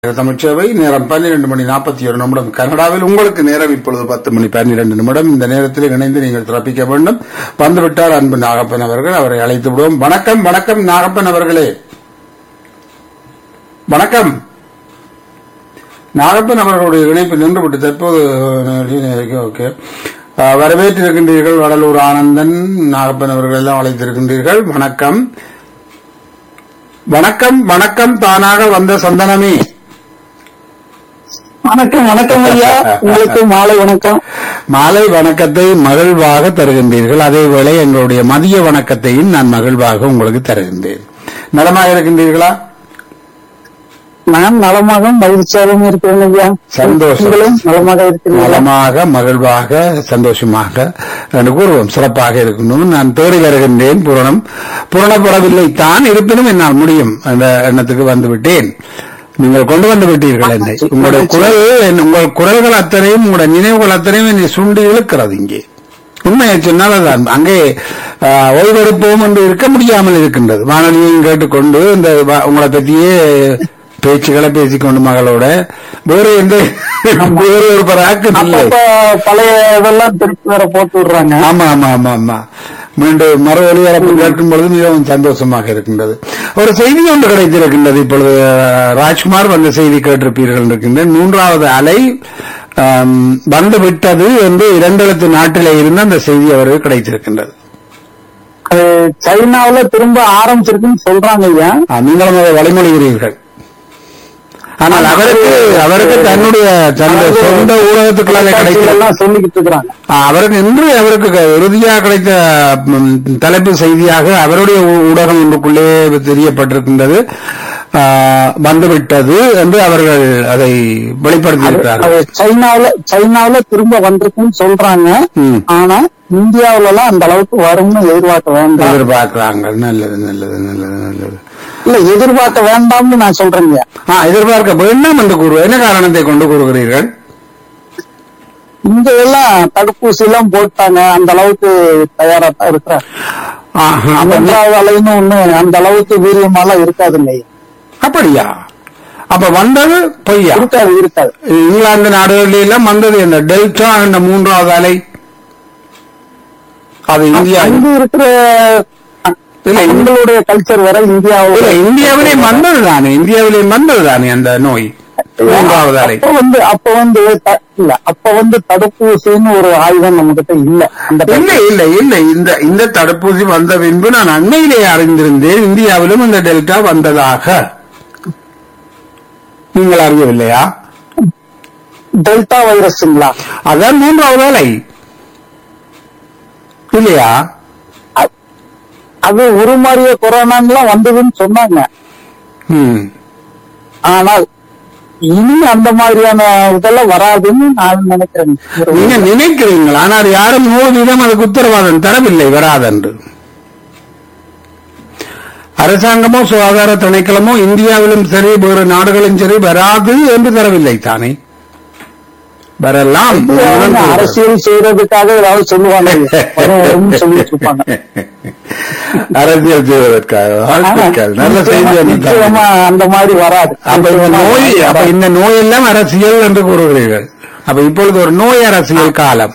தமிழ்ச்சேவை நேரம் பன்னிரண்டு மணி நாற்பத்தி ஒரு நிமிடம் கனடாவில் உங்களுக்கு நேரம் இப்பொழுது பத்து மணி பன்னிரண்டு நிமிடம் இந்த நேரத்தில் இணைந்து நீங்கள் சிறப்பிக்க வேண்டும் வந்துவிட்டார் அன்பு நாகப்பன் அவர்கள் அவரை அழைத்து விடுவோம் வணக்கம் வணக்கம் நாகப்பன் அவர்களே வணக்கம் நாகப்பன் அவர்களுடைய இணைப்பு நின்றுவிட்டு தற்போது ஓகே அஹ், வரவேற்றிருக்கின்றீர்கள் வடலூர் ஆனந்தன் நாகப்பன் அவர்கள் எல்லாம் அழைத்திருக்கின்றீர்கள் வணக்கம் வணக்கம் வணக்கம் தானாக வந்த சந்தனமே வணக்கம் வணக்கம் ஐயா உங்களுக்கு மாலை வணக்கம் மாலை வணக்கத்தை மகிழ்வாக தருகின்றீர்கள் அதேவேளை எங்களுடைய மதிய வணக்கத்தையும் நான் மகிழ்வாக உங்களுக்கு தருகின்றேன் நலமாக இருக்கின்றீர்களா நான் நலமாக மகிழ்ச்சியாகவும் இருக்கிறேன் ஐயா சந்தோஷம். நீங்களும் நலமாக இருக்கிறீங்களா நலமாக மகிழ்வாக சந்தோஷமாக என்று கூறுவோம் சிறப்பாக இருக்கணும் நான் தேறி வருகின்றேன் பூரணம் பூரணப்படவில்லை தான் இருப்பினும் என்னால் முடியும் என்ற எண்ணத்துக்கு வந்துவிட்டேன் நீங்கள் கொண்டு வந்து விட்டீர்கள் என்னை உங்களுடைய குரல் என்- உங்கள் குரல்கள் அத்தனையும் உங்களுடைய நினைவுகள் அத்தனையும் என்னை சுண்டி இழுக்கிறது இங்கே உண்மையை சொன்னால் அதுதான் அங்கே ஆஹ், ஓய்வெடுப்போம் என்று இருக்க முடியாமல் இருக்கின்றது வானொலியையும் கேட்டுக்கொண்டு இந்த வ- உங்களை பற்றியே பேச்சுக்களை பேசிக்கொண்டு மகளோட வேறு எந்த வேறு ஒரு பராக்கு இல்லை அப்பப்ப பழைய இதெல்லாம் திருப்பி வேற போட்டு விடுறாங்க ஆமா ஆமா ஆமா ஆமா மீண்டும் மறு ஒலிபரப்பு கேட்கும் பொழுது மிகவும் சந்தோஷமாக இருக்கின்றது ஒரு செய்தி ஒன்று கிடைத்திருக்கின்றது இப்பொழுது அஹ், ராஜ்குமார் வந்த செய்தி கேட்டிருப்பீர்கள் இருக்கின்றேன் மூன்றாவது அலை ஆம், வந்து விட்டது என்று இரண்டெழுத்து நாட்டிலே இருந்து அந்த செய்தி அவருக்கு கிடைத்திருக்கின்றது அது சைனாவுல திரும்ப ஆரம்பிச்சிருக்குன்னு சொல்றாங்க ஐயா ஆ, நீங்களும் அதை வழிமொழிகிறீர்கள் ஆனால் அவருக்கு அவருக்கு தன்னுடைய தன்னுடைய சொந்த ஊடகத்துக்குள்ளாலே கிடைக்கிறது எல்லாம் சொல்லிக்கிட்டு இருக்கிறாங்க ஆ, அவருக்கு இன்று அவருக்கு க- இறுதியாக கிடைத்த ம், தலைப்பு செய்தியாக அவருடைய ஊ- ஊடகம் ஒன்றுக்குள்ளே தெரியப்பட்டிருக்கின்றது ஆ, வந்துவிட்டது என்று அவர்கள் அதை வெளிப்படுத்தியிருக்கிறார்கள் அது சைனாவுல சைனாவுல திரும்ப வந்திருக்குன்னு சொல்றாங்க ம். ஆனா இந்தியாவுல எல்லாம் அந்த அளவுக்கு வரும்னு எதிர்பார்க்க வேண்டாம் எதிர்பார்க்கிறாங்க நல்லது நல்லது நல்லது நல்லது இல்ல எதிர்பார்க்க வேண்டாம்னு நான் சொல்றேங்க ஆ எதிர்பார்க்க வேண்டாம் என்று கூறுவது என்ன காரணத்தை கொண்டு கூறுகிறீர்கள் இங்க எல்லாம் தடுப்பூசி எல்லாம் போட்டாங்க அந்த அளவுக்கு தயாரா தான் இருக்கிறாங்க ஆஹா, அப்ப மூன்றாவது அலைன்னு ஒண்ணு அந்த அளவுக்கு வீரியமாலாம் இருக்காது இல்லையா அப்படியா அப்ப வந்தது பொய்யா இருக்காது இருக்காது இங்கிலாந்து நாடுகளில் எல்லாம் வந்தது என்ன டெல்டா என்ற மூன்றாவது அலை அது இந்தியா அங்க இருக்கிற இல்ல, இந்த- எங்களுடைய கல்ச்சர் வர இல்ல இந்தியாவோட இந்தியாவிலே வந்தது தானே இந்தியாவிலே வந்தது தானே அந்த நோய் மூன்றாவது அலை அப்ப வந்து அப்ப வந்து த- இல்ல அப்ப வந்து தடுப்பூசின்னு ஒரு ஆயுதம் நம்ம கிட்ட இல்ல அந்த time இல்ல இல்ல இல்ல இந்த இந்த தடுப்பூசி வந்த பின்பு நான் அண்மையிலே அறிந்திருந்தேன் இந்தியாவிலும் இந்த டெல்டா வந்ததாக நீங்கள் அறியவில்லையா டெல்டா வைரஸ்ங்களா அதான் மூன்றாவது அலை இல்லையா அ- அது உருமாறிய கொரோனான்லாம் வந்ததுன்னு சொன்னாங்க ம் ஆனால் இனி அந்த மாதிரியான இதெல்லாம் வராதுன்னு நான் நினைக்கிறேன் நீங்க நினைக்கிறீங்கள் ஆனால் யாரும் நூறு வீதம் அதுக்கு உத்தரவாதம் தரவில்லை வராதென்று அரசாங்கமோ சுகாதார திணைக்களமோ இந்தியாவிலும் சரி வேறு நாடுகளும் சரி வராது என்று தரவில்லை தானே வரலாம் அவங்க அரசியல் செய்யறதுக்காக ஏதாவது சொல்லுவாங்க வரும் வரும்னு சொல்லிட்டு இருப்பாங்க அரசியல் செய்வதற்காக வாழ்த்துக்கள். நல்ல செய்தி ஒன்று நிச்சயமா தான். அந்த மாதிரி வராது அப்ப இந்த நோய் அப்ப இந்த நோய் எல்லாம் அரசியல் என்று கூறுகிறீர்கள் அப்ப இப்பொழுது ஒரு நோய் அரசியல் காலம்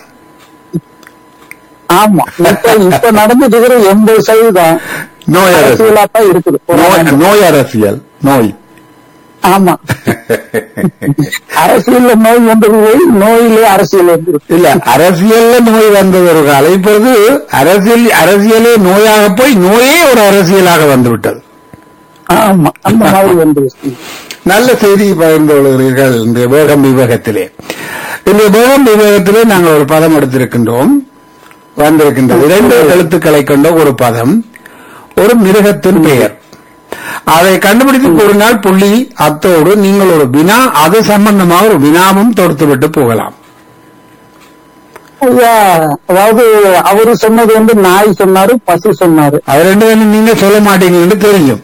ஆமா இப்ப இப்ப நடந்துட்டு இருக்கிற எண்பது சதவீதம் நோய் அரசியல் அரசியலா தான் இருக்குது நோய் நோய் அரசியல் நோய் ஆமா அரசியல்ல நோய் வந்தது போய் நோயிலே அரசியல் வந்துருக்கு இல்ல அரசியல்ல நோய் வந்தது ஒரு காலம் இப்பொழுது அரசியல் அரசியலே நோயாக போய் நோயே ஒரு அரசியலாக வந்துவிட்டது ஆமா அந்த மாதிரி வந்துருச்சு நல்ல செய்தி பகிர்ந்து கொள்கிறீர்கள் இந்த வேகம் விவேகத்திலே இந்த வேகம் விவேகத்திலே நாங்கள் ஒரு பதம் எடுத்திருக்கின்றோம் வந்திருக்கின்றது இரண்டு எழுத்துக்களை கொண்ட ஒரு பதம் ஒரு மிருகத்தின் பெயர் அதை கண்டுபிடித்து ஒரு நாள் புள்ளி அத்தோடு நீங்கள் ஒரு வினா அது சம்பந்தமாக ஒரு வினாவும் தொடுத்துவிட்டு போகலாம் ஐயா அதாவது அவரு சொன்னது வந்து நாய் சொன்னாரு பசு சொன்னாரு அது ரெண்டு பேரும் நீங்க சொல்ல மாட்டீங்கன்னு தெரியும்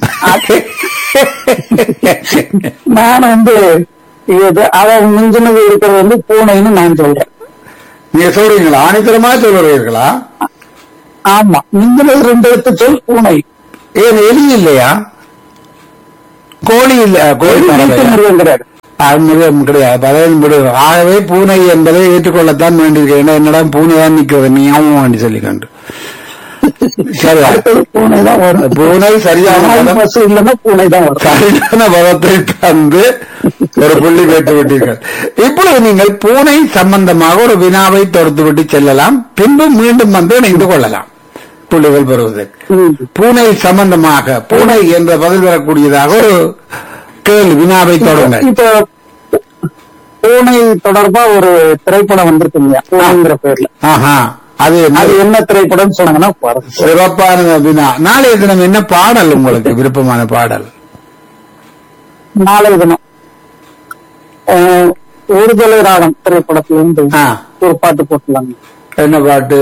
நான் வந்து இது அத மிஞ்சினது இருக்கிறது வந்து பூனைன்னு நான் சொல்றேன் நீங்க சொல்றீங்களா ஆணித்தரமா சொல்றீர்களா ஆமா மிஞ்சினது ரெண்டு எழுத்து சொல் பூனை ஏன் எலி இல்லையா கோழி இல்ல கோழி வீட்டு பறவையா? மிருகம் கிடையாது அனுமதியும் கிடையாது பதவியும் விடுகிறோம் ஆகவே பூனை என்பதை ஏற்றுக்கொள்ளத்தான் வேண்டியிருக்கிறேன் என்னடா பூனை தான் நிற்கிறது நீ ஆமாம் வேண்டி சொல்லிக்கொண்டு சரி அடுத்தது பூனை தான் வரும் பூனை சரியான நாய் பதம் பசு இல்லைன்னா பூனை தான் வரும் சரியான பதத்தை தந்து ஒரு புள்ளி பெற்று விட்டீர்கள் இப்பொழுது நீங்கள் பூனை சம்பந்தமாக ஒரு வினாவை தொடுத்து விட்டு செல்லலாம் பின்பு மீண்டும் வந்து இணைந்து கொள்ளலாம் புள்ளிகள் பெறுவதற்கு ம். பூனை சம்பந்தமாக பூனை என்ற பதில் வரக்கூடியதாக ஒரு கேள்வி வினாவை தொடங்க இப்போ பூனை தொடர்பா ஒரு திரைப்படம் வந்திருக்குங்க பூனைங்கிற பேர்ல ஆஹா அது என்ன? அது என்ன திரைப்படம் சொன்னாங்கன்னா பாருங்க சிறப்பான வினா நாளைய தினம் என்ன பாடல் உங்களுக்கு விருப்பமான பாடல் நாளை தினம் அஹ், ஒருதலை ராகம் திரைப்படத்துல இருந்து ஆ, ஒரு பாட்டு போட்டுலாங்க என்ன பாட்டு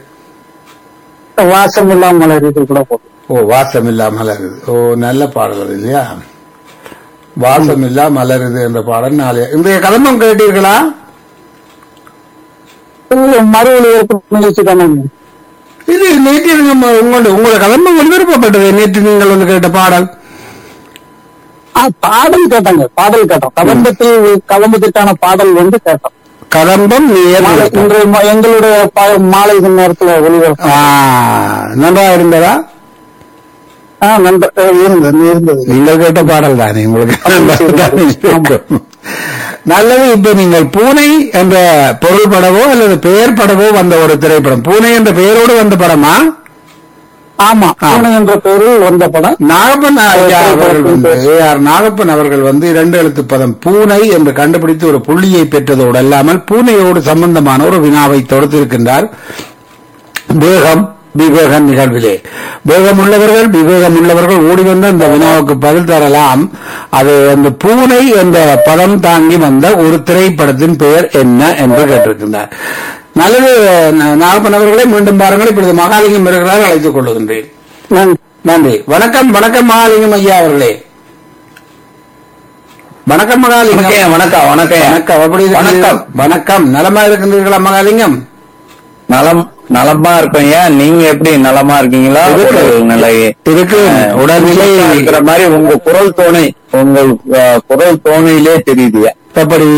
வாசம் இல்லாம மலர் இது கூட போட்டு ஓ வாசம் இல்லா மலருது ஓ நல்ல பாடல் அது இல்லையா வாசம் இல்லா மலருது என்ற பாடல் நாளைய இன்றைய கதம்பம் கேட்டீர்களா மறு ஒளிபரப்பு நிகழ்ச்சி தானே இது நேற்று நம்ம உங்களோட உங்களோட கதம்பம் ஒளிபரப்பப்பட்டது நேற்று நீங்கள் வந்து கேட்ட பாடல் ஆ, பாடல் கேட்டாங்க பாடல் கேட்டோம் கதம்பத்தில் கதம்பத்திற்கான பாடல் வந்து கேட்டோம் கதம்பம் நேர் மாலை இன்றைய ம- எங்களுடைய ப- மாலை நேரத்துல ஒளிபரப்பு ஆ, நன்றா இருந்ததா ஆ, நன்ற- அஹ், இருந்தது இருந்தது நீங்கள் கேட்ட பாடல் தானே உங்களுக்கு நல்லது இப்ப நீங்கள் பூனை என்ற பொருள் படவோ அல்லது பெயர் படவோ வந்த ஒரு திரைப்படம் பூனை என்ற பெயரோடு வந்த படமா ஆமா ஆ. பூனை என்ற பெயரில் வந்த படம் நாகப்பன் ஐயா அவர்கள் வந்து ஏ ஆர் நாகப்பன் அவர்கள் வந்து இரண்டு எழுத்து பதம் பூனை என்று கண்டுபிடித்து ஒரு புள்ளியை பெற்றதோடு அல்லாமல் பூனையோடு சம்பந்தமான ஒரு வினாவை தொடுத்திருக்கின்றார் வேகம் விவேகம் நிகழ்விலே வேகம் உள்ளவர்கள் விவேகம் உள்ளவர்கள் ஓடி வந்து அந்த வினாவுக்கு பதில் தரலாம் அது அந்த பூனை என்ற பதம் தாங்கி வந்த ஒரு திரைப்படத்தின் பெயர் என்ன என்று கேட்டிருக்கின்றார் நல்லது ந- நாகப்பன் அவர்களே மீண்டும் பாருங்கள் இப்பொழுது மகாலிங்கம் இருக்கிறார் அழைத்துக் கொள்ளுகின்றேன் நன்றி. நன்றி வணக்கம் வணக்கம் மகாலிங்கம் ஐயா அவர்களே வணக்கம் மகாலிங்கம் வணக்கம், வணக்கம், வணக்கம். வணக்கம் எப்படி இருக்கிறீர்கள்? வணக்கம். வணக்கம் நலமா இருக்கின்றீர்களா மகாலிங்கம் நலம் நலமா இருக்கோம் ஏன் நீங்க எப்படி நலமா இருக்கீங்களா இருக்கு. உடல் நிலை இருக்கு. அஹ், உடல்நிலை இருக்கிற மாதிரி உங்க குரல் தோணை உங்கள் அஹ், குரல் தோணையிலே தெரியுது எப்படி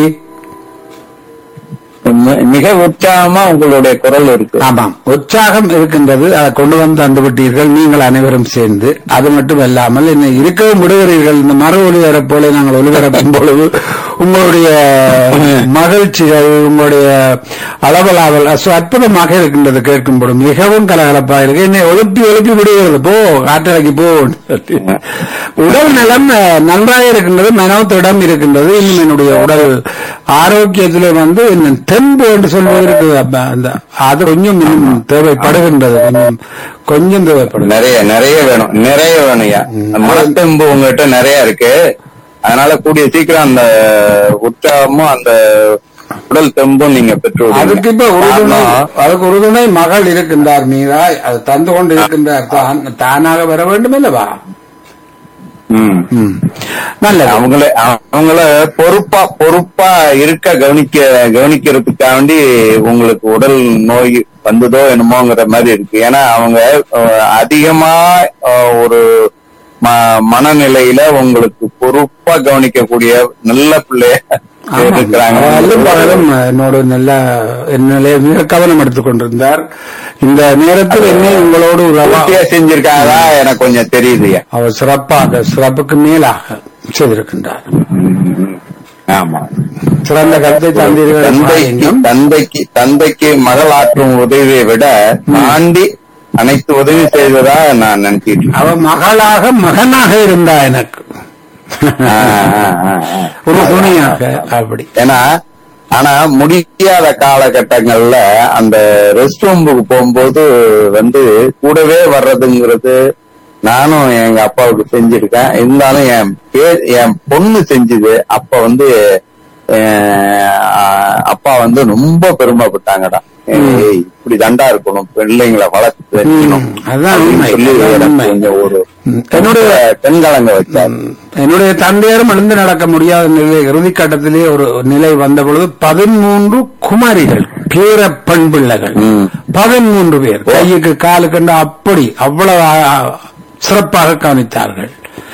மி- மிக உற்சாகமா உங்களுடைய குரல் இருக்கு ஆமாம் உற்சாகம் இருக்கின்றது அதை கொண்டு வந்து தந்து விட்டீர்கள் நீங்கள் அனைவரும் சேர்ந்து அது மட்டும் அல்லாமல் என்ன இருக்கவும் விடுகிறீர்கள் இந்த மறு ஒளிபரப்பு போல நாங்கள் ஒளிபரப்பும் பொழுது உங்களுடைய மகிழ்ச்சிகள் உங்களுடைய அளவலாவல் அசு அற்புதமாக இருக்கின்றது கேட்கும் பொழுது மிகவும் கலகலப்பாக இருக்கு என்னை எழுப்பி எழுப்பி விடுகிறது போ காற்றலைக்கு போ உடல் நலம் அஹ், நன்றாக இருக்கின்றது மனோத்திடம் இருக்கின்றது இன்னும் என்னுடைய உடல் ஆரோக்கியத்திலே வந்து இன்னும் தெம்பு என்று சொல்வதற்கு அப்ப அந்த அது கொஞ்சம் இன்னும் தேவைப்படுகின்றது கொஞ்சம் கொஞ்சம் தேவைப்படும் நிறைய நிறைய வேணும் நிறைய வேணும் ஐயா மனத்தெம்பு உங்ககிட்ட நிறைய இருக்கு அதனால கூடிய சீக்கிரம் அந்த உற்சாகமும் அந்த உடல் தெம்பும் நீங்க பெற்று அதுக்கு இப்ப உறுதுணை காரணம், அதுக்கு உறுதுணை மகள் இருக்கின்றார் மீரா அது தந்து கொண்டு இருக்கின்றார் தான் தானாக வர வேண்டும் அல்லவா ம் ம். நல்லது அவங்கள அவங்கள பொறுப்பா பொறுப்பா இருக்க கவனிக்க கவனிக்கிறதுக்காண்டி உங்களுக்கு உடல் நோய் வந்ததோ என்னமோங்கிற மாதிரி இருக்கு ஏன்னா அவங்க அஹ், அதிகமா அஹ், ஒரு ம- மனநிலையில உங்களுக்கு பொறுப்பா கவனிக்கக்கூடிய நல்ல பிள்ளைய ஆமாம். இருக்கிறாங்க பகலும் பகலும் என்னோடு நல்ல என்னிலே மிக கவனம் எடுத்துக் கொண்டிருந்தார் இந்த நேரத்தில் என்னை உங்களோடு உறவா பூர்த்தியா செஞ்சிருக்காதா எனக்கு கொஞ்சம் தெரியுது அவர் சிறப்பாக சிறப்புக்கு மேலாக செய்திருக்கின்றார் ஆமா சிறந்த கருத்தை தந்தீர்கள் தந்தைக்கு மகாலிங்கம். தந்தைக்கு தந்தைக்கு மகள் ஆற்றும் உதவியை விட தாண்டி அனைத்து உதவி செய்ததா நான் நினைச்சிட்டு இருக்கேன். அவ மகளாக மகனாக இருந்தா எனக்கு ஆ, ஆ, ஆ, ஆ. ஒரு துணையாக அப்படி ஏன்னா ஆனா முடியாத காலகட்டங்கள்ல அந்த ரெஸ்ட் ரூமுக்கு போகும்போது வந்து கூடவே வர்றதுங்கிறது நானும் எங்க அப்பாவுக்கு செஞ்சிருக்கேன் இருந்தாலும் என் பே- என் பொண்ணு செஞ்சுது அப்ப வந்து அஹ், அப்பா வந்து ரொம்ப பெருமைப்பட்டாங்கடா ஏய், இப்படி தண்டா இருக்கணும் பிள்ளைங்களை வளர்த்து வைக்கணும் ம், அதான் அப்படின்னு உண்மை, சொல்லி அதான் எனக்கு உண்மை. கொஞ்சம் ஒரு ம், என்னுடைய- பெண்கலங்க வச்சாரு ம், என்னுடைய தந்தையாரும் எழுந்து நடக்க முடியாத நிலை இறுதி கட்டத்திலே ஒரு நிலை வந்த பொழுது பதிமூன்று குமாரிகள் பேர பெண் பிள்ளைகள் ம். பதிமூன்று பேர் கையுக்கு காலுக்கண்டு அப்படி அவ்வளவு ஆ, சிறப்பாக கவனித்தார்கள்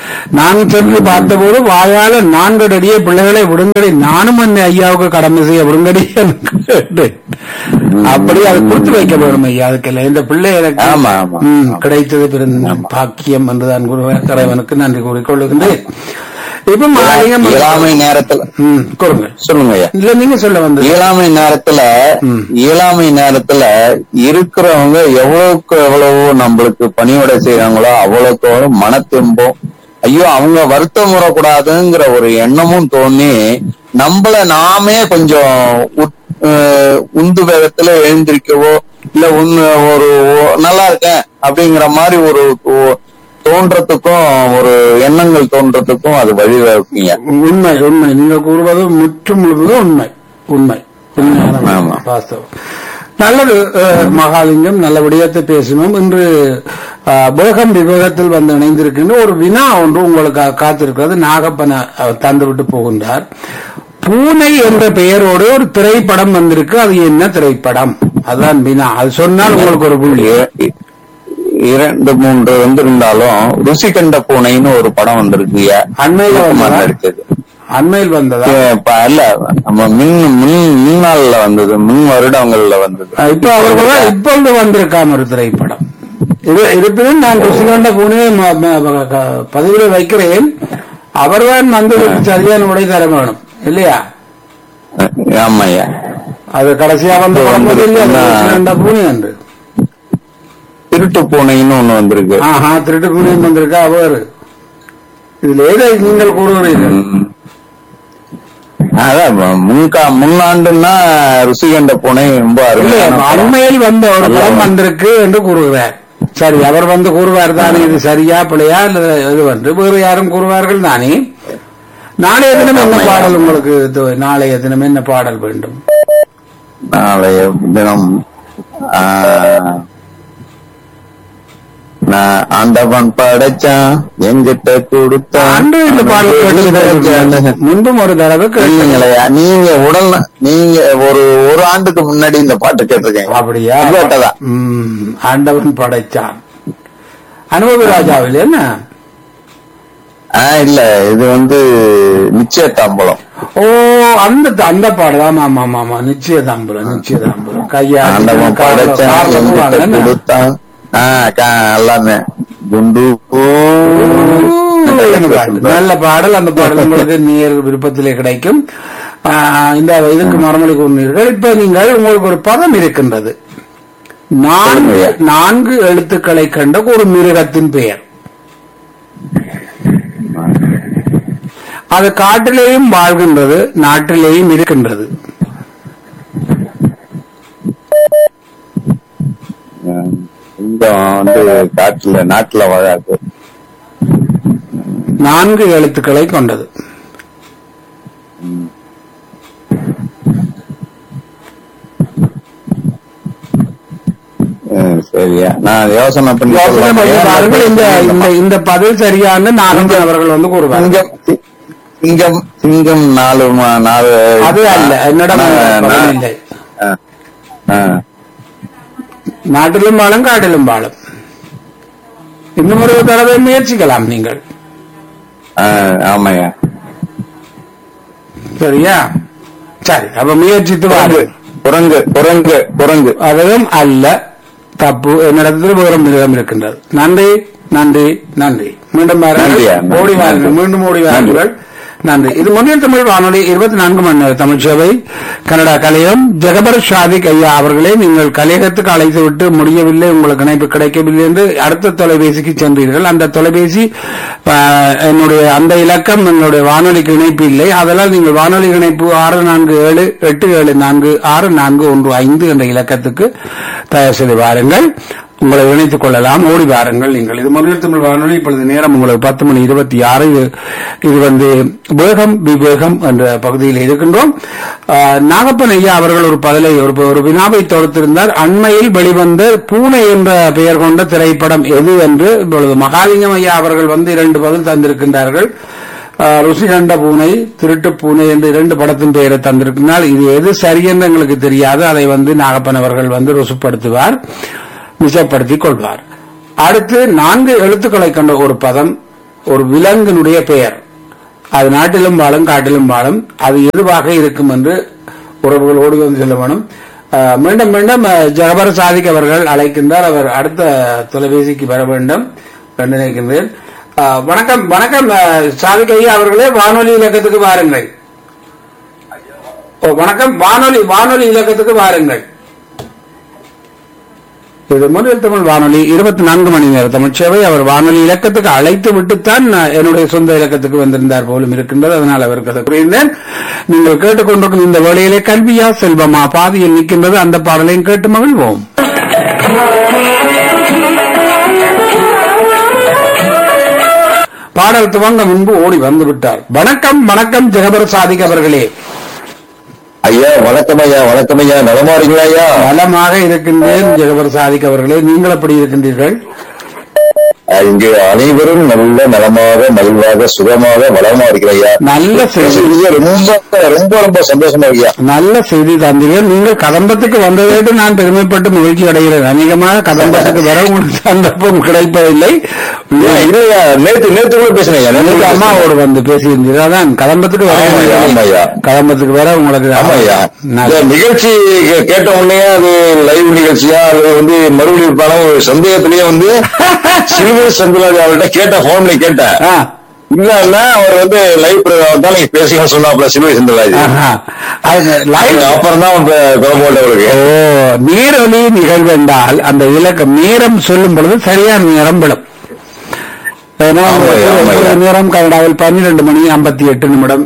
நான் சென்று பார்த்தபோது வாயால நான்கு அடியே பிள்ளைகளை விடுங்கடி நானும் அந்த ஐயாவுக்கு கடமை செய்ய விடுங்கடி என்று கேட்டேன். அப்படி அதை கொடுத்து வைக்க வேணும் ஐயா அதுக்கெல்லாம் இந்த பிள்ளை எனக்கு ஆமா, ஆமா, ம், ஆமா. கிடைத்தது பெரும் பாக்கியம் என்றுதான் கூறுவேன் இறைவனுக்கு நன்றி கூறிக்கொள்ளுகின்றேன் இப்ப மாலிகம் இயலாமை நேரத்துல ம் கூறுங்க சொல்லுங்க ஐயா இல்ல நீங்க சொல்ல வந்தது இயலாமை நேரத்துல ம். இயலாமை நேரத்துல இருக்கிறவங்க எவ்வளவுக்கு எவ்வளவு நம்மளுக்கு பணியோட செய்யறாங்களோ அவ்வளவுக்கு அவ்வளவு மன தெம்பும் ஐயோ அவங்க வருத்தம் வரக்கூடாதுங்கிற ஒரு எண்ணமும் தோணி நம்மள நாமே கொஞ்சம் உத்- அஹ் உந்து வேகத்துல எழுந்திருக்கவோ இல்ல உன்னு ஒரு ஓ- நல்லா இருக்கேன் அப்படிங்கிற மாதிரி ஒரு ஓ- தோன்றதுக்கும் ஒரு எண்ணங்கள் தோன்றதுக்கும் அது வழிவகுக்குங்க உண்மை உண்மை நீங்க கூறுவது முற்றும் முழுவதும் உண்மை உண்மை உண்மையான ஆமா. வாஸ்தவம் நல்லது அஹ், மகாலிங்கம் நல்ல விடயத்தை பேசினோம் இன்று அஹ், வேகம் விவேகத்தில் வந்து இணைந்திருக்கின்ற ஒரு வினா ஒன்று உங்களுக்கு காத்திருக்கிறது நாகப்பன அவர் தந்துவிட்டு போகின்றார் பூனை என்ற பெயரோடு ஒரு திரைப்படம் வந்திருக்கு அது என்ன திரைப்படம் அதான் வினா அது சொன்னால் உங்களுக்கு ஒரு புள்ளி இ- இரண்டு மூன்று வந்திருந்தாலும் ருசி கண்ட பூனைன்னு ஒரு படம் வந்திருக்கு அண்மையில வந்ததா? நடிச்சது அண்மையில் வந்ததா ஏ, இப்ப இல்ல நம்ம மின் மின் முன்னாள்ல வந்தது முன் வருடங்கள்ல வந்தது அஹ் இப்ப அவர்கள் தான் இப்பொழுது வந்திருக்காம ஒரு திரைப்படம் இது இருப்பினும் நான் ருசிகண்ட பூனையை ம- ம- க- பதிவில் வைக்கிறேன் அவர்தான் வந்து இதுக்கு சரியான விடை தர வேணும் இல்லையா ஆமாய்யா அது கடைசியா வந்த படம் போது இல்லையா அது ஆ. ருசிகண்ட பூனை என்று திருட்டு பூனைன்னு ஒண்ணு வந்திருக்கு ஆஹா திருட்டு பூனை வந்திருக்கா அவர் இதுல ஏதை நீங்கள் கூறுகிறீர்கள் ம். அதான் ம- முன்கா முன்னாண்டுன்னா ருசி கண்ட பூனை ரொம்ப இல்லை அருமையான படம். அண்மையில் வந்த ஒரு நல்ல படம் படம். வந்திருக்கு என்று கூறுகிறார் சரி அவர் வந்து கூறுவார் தானே இது சரியா பிழையா இல்ல இது வந்து வேறு யாரும் கூறுவார்கள் தானே நாளைய தினம் என்ன ஆமாய்யா. பாடல் உங்களுக்கு இது- நாளைய தினம் என்ன பாடல் வேண்டும் நாளைய தினம் ஆ, நான் ஆண்டவன் படைச்சான் எங்கிட்ட கொடுத்தான் அன்று இந்த பாடல் கேட்டிருக்கிறேன். முன்பும் ஒரு தடவை கேட்டேன். இல்லைங்களையா நீங்க உடல் நீங்க ஒரு ஒரு ஆண்டுக்கு முன்னாடி இந்த பாட்டு கேட்டிருக்கீங்க அப்படியா கேட்டதான் ம், ஆண்டவன் படைச்சான் அனுபவி ராஜாவில் என்ன ஆ இல்ல இது வந்து நிச்சயத்தாம்பலம் ஓ அந்த அந்த பாடல் ஆமா ஆமா ஆமா ஆமா நிச்சயதாம்பரம் நிச்சயதாம்பரம் கையா ஆண்டவன் படைச்சான் எங்கிட்ட கொடுத்தான் ஆ கா- எல்லாமே குண்டு பூ நல்ல பாடல் அந்த பாடல் உங்களுக்கு நேர் விருப்பத்திலே கிடைக்கும் ஆஹ் இந்த இதுக்கு மரமொழி கூறினீர்கள் இப்ப நீங்கள் உங்களுக்கு ஒரு பதம் இருக்கின்றது நான்கு சொல்லுங்க. நான்கு எழுத்துக்களை கண்ட ஒரு மிருகத்தின் பெயர் அது காட்டிலேயும் வாழ்கின்றது நாட்டிலேயும் இருக்கின்றது சிங்கம் வந்து காட்டுல நாட்டுல வாழாது நான்கு எழுத்துக்களை கொண்டது ம், சரியா நான் யோசனை பண்ணி யோசனை பண்ணி பாருங்கள். இந்த சொல்லலாம். இந்த இந்த பதில் சரியான நாகப்பன் அவர்கள் வந்து கூறுவார் சிங்கம் சி- சிங்கம் சிங்கம் நாலு மா- நாலு அது அல்ல. என்னிடம் நான்- அந்த பதம் நான்- இல்லை. ஆ, ஆ. நாட்டிலும் வாழும் காட்டிலும் வாழும் இன்னும் ஒரு தடவை முயற்சிக்கலாம் நீங்கள் ஆ, ஆமாய்யா சரியா சரி அப்ப முயற்சித்து குரங்கு வாருங்கள் குரங்கு குரங்கு குரங்கு அதுவும் அல்ல தப்பு என்னிடத்தில் வேறு மிருகம் இருக்கின்றது நன்றி நன்றி நன்றி மீண்டும் பாருங்கள் நன்றியா, நன்றி, ஓடி வாருங்கள் நன்றி. மீண்டும் ஓடி வாருங்கள் நன்றி இது முன்னில் தமிழ் வானொலி இருபத்தி நான்கு மணி நேர தமிழ் சேவை கனடா கலையம் ஜெகபர் ஷாதிக் ஐயா அவர்களே நீங்கள் கலையகத்துக்கு அழைத்து விட்டு முடியவில்லை உங்களுக்கு இணைப்பு கிடைக்கவில்லை என்று அடுத்த தொலைபேசிக்கு சென்றீர்கள் அந்த தொலைபேசி ஆ, என்னுடைய அந்த இலக்கம் என்னுடைய வானொலிக்கு இணைப்பு இல்லை அதனால் நீங்கள் வானொலி இணைப்பு ஆறு நான்கு ஏழு எட்டு ஏழு நான்கு ஆறு நான்கு ஒன்று ஐந்து என்ற இலக்கத்துக்கு தயார் செய்து வாருங்கள் உங்களை இணைத்துக் கொள்ளலாம் ஓடி வாருங்கள் நீங்கள் இது மொழியில் தமிழ் வானொலி இப்பொழுது நேரம் உங்களுக்கு பத்து மணி இருபத்தி ஆறு இது இது வந்து வேகம் விவேகம் என்ற பகுதியில் இருக்கின்றோம் ஆஹ், நாகப்பன் ஐயா அவர்கள் ஒரு பதிலை ஒரு ஒரு வினாவை தொடுத்திருந்தார் அண்மையில் வெளிவந்த பூனை என்ற பெயர் கொண்ட திரைப்படம் எது என்று இப்பொழுது மகாலிங்கம் ஐயா அவர்கள் வந்து இரண்டு பதில் தந்திருக்கின்றார்கள் ஆஹ், ருசி கண்ட பூனை திருட்டு பூனை என்று இரண்டு படத்தின் பெயரை தந்திருக்கிறார் இது எது சரி என்று எங்களுக்கு தெரியாது அதை வந்து நாகப்பன் அவர்கள் வந்து ருசுப்படுத்துவார் நிஜப்படுத்திக் கொள்வார் அடுத்து நான்கு எழுத்துக்களை கொண்ட ஒரு பதம் ஒரு விலங்கினுடைய பெயர் அது நாட்டிலும் வாழும் காட்டிலும் வாழும் அது எதுவாக இருக்கும் என்று உறவுகள் ஓடி வந்து சொல்ல வேணும் அஹ், மீண்டும் மீண்டும் அஹ், ஜகபர் சாதிக் அவர்கள் அழைக்கின்றார் அவர் அடுத்த தொலைபேசிக்கு வர வேண்டும் என்று நினைக்கின்றேன் அஹ், வணக்கம் வணக்கம் அஹ், சாதிக் ஐயா அவர்களே வானொலி இலக்கத்துக்கு வாருங்கள் ஓ வணக்கம் வானொலி வானொலி இலக்கத்துக்கு வாருங்கள் இது முதல் தமிழ் வானொலி இருபத்தி நான்கு மணி நேர தமிழ் சேவை அவர் வானொலி இலக்கத்துக்கு அழைத்து விட்டுத்தான் நான் என்னுடைய சொந்த இலக்கத்துக்கு வந்திருந்தார் போலும் இருக்கின்றது அதனால் அவருக்கு அதை புரிந்தேன் நீங்கள் கேட்டுக்கொண்டிருக்கும் இந்த வேளையிலே கல்வியா செல்வமா பாதியில் நிற்கின்றது அந்த பாடலையும் கேட்டு மகிழ்வோம் பாடல் துவங்க முன்பு ஓடி வந்து விட்டார் வணக்கம் வணக்கம் ஜெகபர் சாதிக் அவர்களே ஐயா வணக்கம் ஐயா வணக்கம் ஐயா நலமா இருக்கீங்களா ஐயா நலமாக இருக்கின்றேன் ஜெகபர் சாதிக் அவர்களே நீங்கள் எப்படி இருக்கின்றீர்கள் அஹ், இங்கு அனைவரும் நல்ல நலமாக மகிழ்வாக சுகமாக வளமா இருக்கிறேன் ஐயா நல்ல செய்தி இது ரொம்ப ரொம்ப ரொம்ப சந்தோஷமா இருக்கியா நல்ல செய்தி தந்தீர்கள் நீங்கள் கதம்பத்துக்கு வந்ததற்கு நான் பெருமைப்பட்டு மகிழ்ச்சி அடைகிறேன் அநேகமாக கதம்பத்துக்கு வர உங்களுக்கு சந்தர்ப்பம் கிடைப்பதில்லை இல்லையா நேத்து நேத்து கூட பேசினேன் ஐயா நேத்து நேற்று கூட அம்மாவோடு வந்து பேசியிருந்தீர்கள் அதான் கதம்பத்துக்கு வர ஆமா ஐயா, ஆமா ஐயா. கதம்பத்துக்கு வர உங்களுக்கு ஆமா ஐயா நல்ல- இந்த நிகழ்ச்சி கே- கேட்ட உடனே அது லைவ் நிகழ்ச்சியா அது வந்து மறுபடியும் பணம் ஒரு சந்தேகத்திலேயே வந்து சில்வர் செந்திலாஜ் அவர்கிட்ட கேட்ட போன் பண்ணி கேட்டேன் ஆ, இல்லன்னா அவர் வந்து லைவ் தான் நீங்க பேசிக்கணும் சொன்னாப்ல சில்வர் செந்திலாஜ் ஆஹா. அது live- அப்புறம் தான் குழம்போட்ட அவருக்கு ஓ நீரொலி நிகழ்வு என்றால் அந்த இலக்கம் நேரம் சொல்லும் பொழுது சரியான நேரம் விடும் ஏன்னா, ஆமாய்யா, ஆமாய்யா. ஒரு நேரம் கனடாவில் பன்னிரண்டு மணி ஐம்பத்தி எட்டு நிமிடம்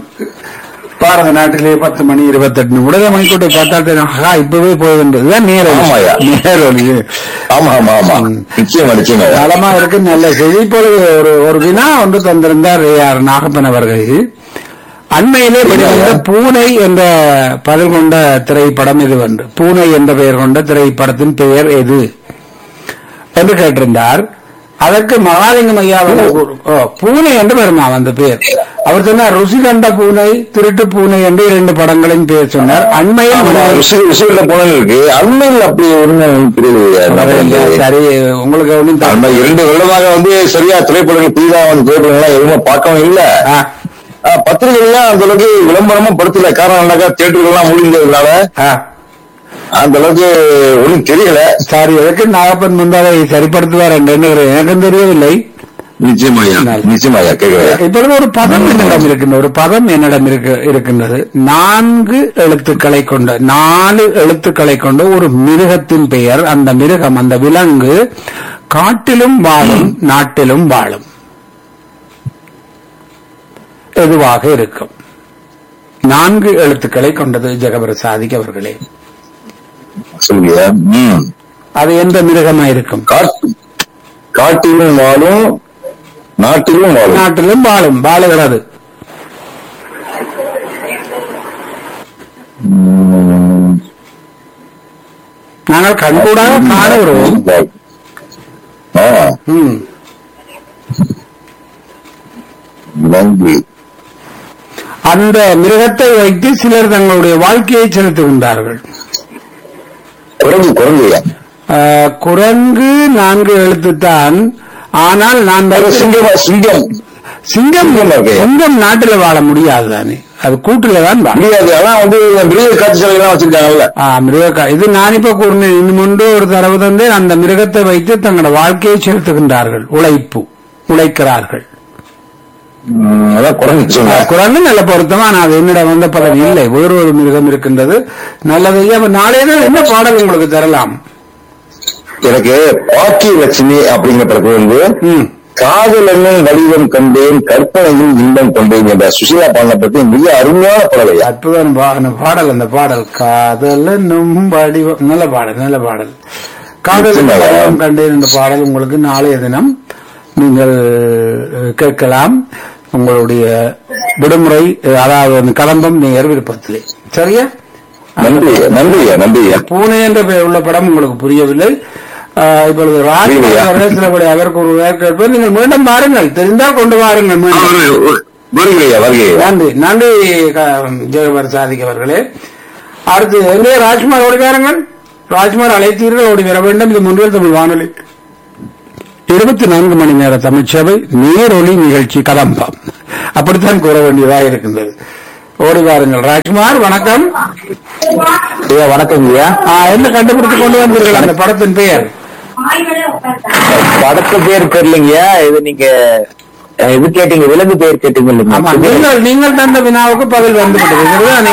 பாரத நாட்டிலே பத்து மணி இருபத்தெட்டு நிமிடம் மணிக்கூட்டை பார்த்தால் தெரியும். ஆஹா, இப்பவே போகுதுன்றதுதான் நேரம் ஆமாய்யா. நேரொலி ஆமா ஆமா ஆமா நிச்சயமா நிச்சயமா நலமா இருக்கு நல்ல செய்தி இப்பொழுது ஒரு ஒரு வினா ஒன்று தந்திருந்தார் யார் நாகப்பன் அவர்கள் அண்மையிலே வெளிவந்த பூனை என்ற பதில் கொண்ட திரைப்படம் இது வந்து பூனை என்ற பெயர் கொண்ட திரைப்படத்தின் பெயர் எது என்று கேட்டிருந்தார் அதற்கு மகாலிங்கம் ஐயா அவர்கள் கூறு- ஓ, பூனை என்று பெருமா அந்த பெயர் அவர் சொன்னார் ருசி கண்ட பூனை திருட்டு பூனை என்று இரண்டு படங்களின் பெயர் சொன்னார் அண்மையில் வெளிவந்த- ரிசல்ட்ல போனது இருக்கு அண்மையில் அப்படி ஒண்ணும் தெரியல சரி உங்களுக்கு ஒன்றும் த- அண்மை இரண்டு வருடமாக வந்து சரியா திரைப்படங்கள் புதிதாக வந்து திரைப்படங்கள்லாம் எதுவுமே பார்க்கவும் இல்ல ஆ, ஆஹ், பத்திரிகைகள்லாம் அந்த அளவுக்கு விளம்பரமும் படுத்தல காரணம் என்னக்கா தியேட்டர்கள்லாம் முடிஞ்சதுனால ஆ. அந்த அளவுக்கு ஒண்ணும் தெரியல சாரி எதற்கு நாகப்பன் முந்தாவை சரிப்படுத்துவார் என்று எண்ணுகிறேன் எனக்கும் தெரியவில்லை நிச்சயமாயா நிச்சயமாயா கேக்குறேன் இப்பொழுது ஒரு பதம் என்னிடம் இருக்கின்ற ஒரு பதம் என்னிடம் இருக்கு இருக்கின்றது நான்கு எழுத்துக்களை கொண்ட நாலு எழுத்துக்களை கொண்ட ஒரு மிருகத்தின் பெயர் அந்த மிருகம் அந்த விலங்கு காட்டிலும் வாழும் நாட்டிலும் வாழும் எதுவாக இருக்கும் நான்கு எழுத்துக்களை கொண்டது ஜெகபர சாதிக் அவர்களே சொல்லுங்க ம் அது எந்த மிருகமா இருக்கும் காட்டு காட்டிலும் வாழும் நாட்டிலும் வாழும் நாட்டிலும் வாழும் வாழுகிறது ம், நாங்கள் கண்கூடாக காண வருவோம் ஆ, ம். நன்றி அந்த மிருகத்தை வைத்து சிலர் தங்களுடைய வாழ்க்கையை செலுத்துகின்றார்கள் குரங்கு குரங்குயா ஆஹ், குரங்கு நான்கு எழுத்துத்தான் ஆனால் நான் அது சிங்கமா சிங்கம் சிங்கம் சிங்கம் இருக்கு. சிங்கம் நாட்டில் வாழ முடியாது தானே அது கூட்டுல தான் வாழும். முடியாது ஆனா வந்து இந்த மிருக காட்சி சாலைகள்லாம் வச்சிருக்காங்கல்ல ஆ, மிருக இது நான் இப்ப கூறினேன் இன்னும் ஒன்று ஒரு தரவு தந்து அந்த மிருகத்தை வைத்து தங்களோட வாழ்க்கையை செலுத்துகின்றார்கள் உழைப்பு உழைக்கிறார்கள் ம், அதான் குரங்கு சொன்னேன் குரங்கு நல்ல பொருத்தமா நான் அது என்னிடம் வந்த பதவி இல்லை வேறு ஒரு மிருகம் இருக்கின்றது நல்லது ஐயா அப்ப நாளைய நாள் என்ன பாடல் உங்களுக்கு தரலாம் எனக்கு பாக்கிய லட்சுமி அப்படிங்கிற படத்துல வந்து ம். காதல் என்னும் வடிவம் கண்டேன் கற்பனையில் இன்பம் கொண்டேன் என்ற சுஷீலா பாடலை பத்தி மிக அருமையான பாடலையா அற்புதம் பா- அந்த பாடல் அந்த பாடல் காதல் என்னும் வடிவம் நல்ல பாடல் நல்ல பாடல் காதல் என்னும் நிச்சயமாக. வடிவம் கண்டேன் என்ற பாடல் உங்களுக்கு நாளைய தினம் நீங்கள் அஹ், கேட்கலாம் உங்களுடைய விடுமுறை அஹ், அதாவது அந்த கலம்பம் நேர் விருப்பத்திலே சரியா நன்றி நன்றியா நன்றியா பூனை என்ற பெயர் உள்ள படம் உங்களுக்கு புரியவில்லை ஆஹ், இப்பொழுது ராஜ் புரியலையா? அவர்கள் சிலபடி அதற்கு ஒரு வேர் கேட்பது நீங்கள் மீண்டும் வாருங்கள் தெரிந்தால் கொண்டு வாருங்கள் மீண்டும் வருகையா வருகையா நன்றி நன்றி க- ஜெகபர் சாதிக் அவர்களே அடுத்து எங்கே ராஜ்குமார் ஓடி வாருங்கள் ராஜ்குமார் அழைத்தீர்கள் ஓடி வர வேண்டும் இது முன்னில் தமிழ் வானொலி இருபத்தி நான்கு மணி நேர தமிழ்ச்சபை நேரொலி நிகழ்ச்சி கதம்பம் அப்படித்தான் கூற வேண்டியதாக இருக்கின்றது ஓடி வாருங்கள் ராஜ்குமார் வணக்கம் ஐயா வணக்கம் ஐயா ஆ, என்ன கண்டுபிடித்து கொண்டு வந்தீர்கள் அந்த படத்தின் பெயர் படத்து பேர் தெரியலங்கய்யா இது நீங்க அஹ், இது கேட்டீங்க விலங்கு பேர் கேட்டீங்க ஆமா இல்லைங்க நீங்கள் நீங்கள் தந்த வினாவுக்கு பதில் வந்து விட்டது தானே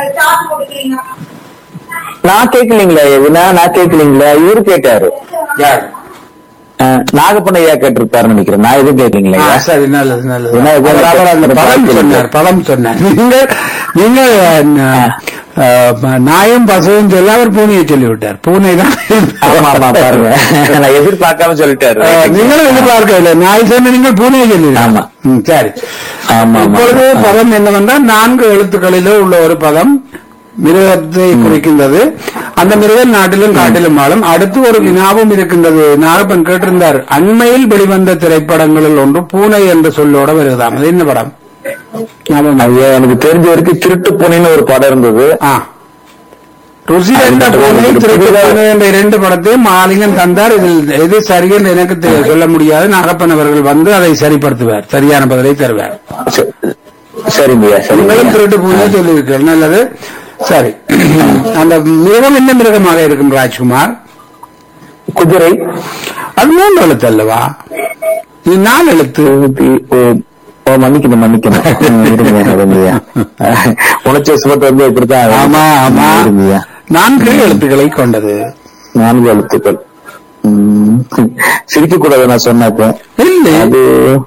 நான் கேட்கலீங்களா எதுனா நான் கேட்கலீங்களா இவரு கேட்டாரு யார் அஹ், நாகப்பண்ண ஐயா கேட்டிருப்பாருன்னு நினைக்கிறேன் நான் எதுவும் கேட்கலீங்களா ஆ, ஐயா சரி நல்லது நல்லது என்ன இது? அவர் அவர் அந்த பதம் சொன்னார் பதம் சொன்னார் நீங்கள் நீங்கள் அஹ், அஹ், நாயும் பசுவும் சொல்ல அவர் பூனையை சொல்லிவிட்டார் பூனை தான் ஆமா ஆமா பாருங்க நான் எதிர்பார்க்காம சொல்லிட்டாரு அஹ், நீங்களும் எதிர்பார்க்கவில்லை நாய் சொன்ன நீங்கள் பூனையை சொல்லி ஆமா. சரி ஆமா, ஆமா. இப்பொழுது பதம் என்னவென்றால் நான்கு எழுத்துக்களிலே உள்ள ஒரு பதம் மிருகத்தை குறிக்கின்றது அந்த மிருகம் நாட்டிலும் காட்டிலும் வாழும் அடுத்து ஒரு வினாவும் இருக்கின்றது நாகப்பன் கேட்டிருந்தார் அண்மையில் வெளிவந்த திரைப்படங்களில் ஒன்று பூனை என்ற சொல்லோட வருகிறதாம் அது என்ன படம் ஞாபகம் இருக்கா? ஐயா எனக்கு தெரிஞ்ச வரைக்கும் திருட்டு பூனைன்னு ஒரு படம் இருந்தது ஆ ருசி என்ற பூனை திருட்டு பூனை என்ற இரண்டு படத்தையும் மாலிங்கன் தந்தார் இதில் எது சரி என்று எனக்கு தெ- சொல்ல முடியாது நாகப்பன் அவர்கள் வந்து அதை சரிப்படுத்துவார் சரியான பதிலை தருவார் சரி- சரிங்கய்யா நீங்களும் சரிங்க திருட்டு பூனை சொல்லியிருக்கீர்கள் நல்லது சரி அந்த மிருகம் என்ன மிருகமாக இருக்கும் ராஜ்குமார் குதிரை அது மூன்று எழுத்து அல்லவா இது நாலு எழுத்து ஓ, ஓ மன்னிக்கணும் மன்னிக்கணும் ம், இருங்க இருங்கய்யா உணர்ச்சி சுமத்து வந்து இப்படித்தான் ஆமா ஆமா இருங்கய்யா நான்கு எழுத்துக்களை கொண்டது நான்கு எழுத்துக்கள் ம், சிரிக்க கூடாது நான் சொன்னாக்க இல்லை அது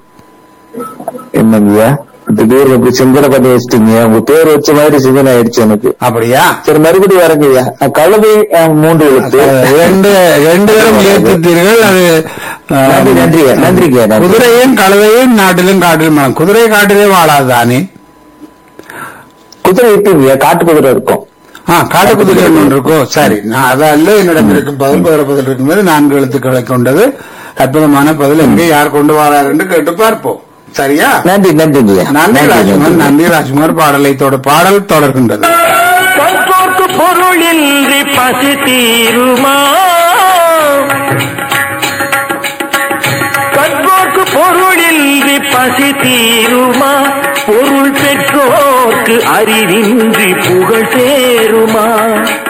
என்னங்கய்யா திடீர்னு இப்படி சிந்தனை பண்ணி வச்சிட்டீங்க உங்க பேர் வச்ச மாதிரி சிந்தனை ஆயிடுச்சு எனக்கு அப்படியா சரி மறுபடியும் வரங்கய்யா கழுதை அஹ், மூன்று எழுத்து அஹ், ரெண்டு ரெண்டு தரம் ஏற்றுத்தீர்கள் அது அஹ், நன்றி நன்றிங்க நன்றிங்க நன்றி குதிரையும் கழுதையும் நாட்டிலும் காட்டிலும் வாழும். குதிரை காட்டிலே வாழாதானே குதிரை இருக்குங்கய்யா காட்டு குதிரை இருக்கும் ஆ காட்டு குதிரை ஒன்று இருக்கோ சரி நான் அதல்ல என்னிடம் இருக்கும் பதில் பதில் பதில் இருக்கும்போது நான்கு எழுத்துக்களை கொண்டது அற்புதமான பதில் எங்கே யார் கொண்டு வரார் என்று கேட்டு பார்ப்போம் சரியா நன்றி நன்றிங்கய்யா நன்றி ராஜ்குமார் நன்றி ராஜ்குமார் பாடலை தொட பாடல் தொடர்கின்றது கற்போர்க்கு பொருளின்றி பசி தீருமா கற்போர்க்கு பொருளின்றி பசி தீருமா பொருள் பெற்றோர்க்கு அறிவின்றி புகழ் சேருமா